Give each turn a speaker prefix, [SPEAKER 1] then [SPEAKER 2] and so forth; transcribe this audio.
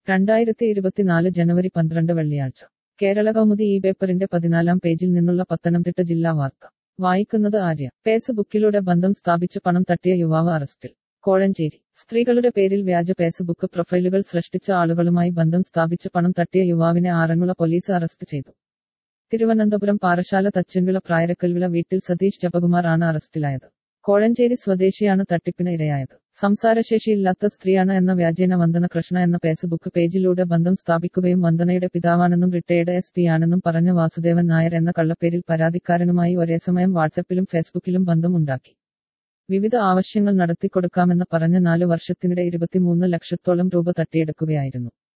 [SPEAKER 1] രണ്ടായിരത്തി ഇരുപത്തിനാല് ജനുവരി പന്ത്രണ്ട് വെള്ളിയാഴ്ച കേരള കൗമുദി ഈ പേപ്പറിന്റെ പതിനാലാം പേജിൽ നിന്നുള്ള പത്തനംതിട്ട ജില്ലാ വാർത്ത വായിക്കുന്നത് ആര്യ ഫേസ്ബുക്കിലൂടെ ബന്ധം സ്ഥാപിച്ച് പണം തട്ടിയ യുവാവ് അറസ്റ്റിൽ കോഴഞ്ചേരി സ്ത്രീകളുടെ പേരിൽ വ്യാജ ഫേസ്ബുക്ക് പ്രൊഫൈലുകൾ സൃഷ്ടിച്ച ആളുകളുമായി ബന്ധം സ്ഥാപിച്ച് പണം തട്ടിയ യുവാവിനെ ആറന്മുള പോലീസ് അറസ്റ്റ് ചെയ്തു തിരുവനന്തപുരം പാറശാല തച്ചൻവിള പ്രായരക്കൽവിള വീട്ടിൽ സതീഷ് ജപകുമാർ ആണ് അറസ്റ്റിലായത് കോഴഞ്ചേരി സ്വദേശിയാണ് തട്ടിപ്പിന് ഇരയായത് സംസാരശേഷിയില്ലാത്ത സ്ത്രീയാണ് എന്ന വ്യാജേന വന്ദന കൃഷ്ണ എന്ന ഫേസ്ബുക്ക് പേജിലൂടെ ബന്ധം സ്ഥാപിക്കുകയും വന്ദനയുടെ പിതാവാണെന്നും റിട്ടയേർഡ് എസ് പി ആണെന്നും പറഞ്ഞ വാസുദേവൻ നായർ എന്ന കള്ളപ്പേരിൽ പരാതിക്കാരനുമായി ഒരേസമയം വാട്സപ്പിലും ഫേസ്ബുക്കിലും ബന്ധം ഉണ്ടാക്കി വിവിധ ആവശ്യങ്ങൾ നടത്തിക്കൊടുക്കാമെന്ന് പറഞ്ഞ നാലു വർഷത്തിനിടെ ഇരുപത്തിമൂന്ന് ലക്ഷത്തോളം രൂപ തട്ടിയെടുക്കുകയായിരുന്നു